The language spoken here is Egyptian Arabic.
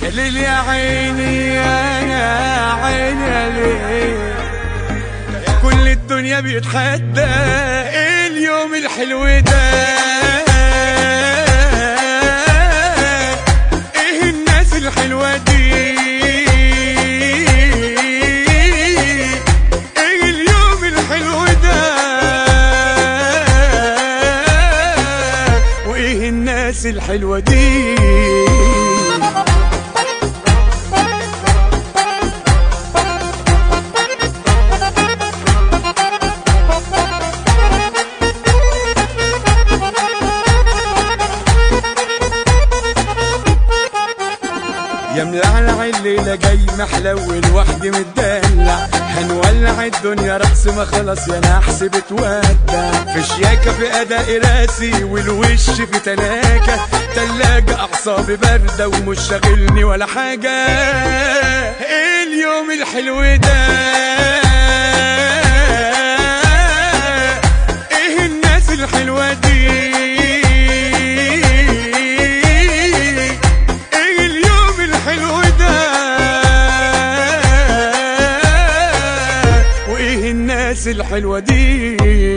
يا ليل يا عيني يا عيني يا ليل كل الدنيا بيتحدى اليوم الحلو ده ايه الناس الحلوة دي ايه اليوم الحلو ده وايه الناس الحلوة دي يا ملعلع الليلة جاي محلول وحدي متدلع هنولع الدنيا رقص ما خلص يا نحس بتودع في شياكة في أداء راسي والوش في تلاجة تلاجة أعصابي باردة ومش شاغلني ولا حاجة إيه اليوم الحلو ده ايه الناس الحلوة دي ايه اليوم الحلو ده وايه الناس الحلوة دي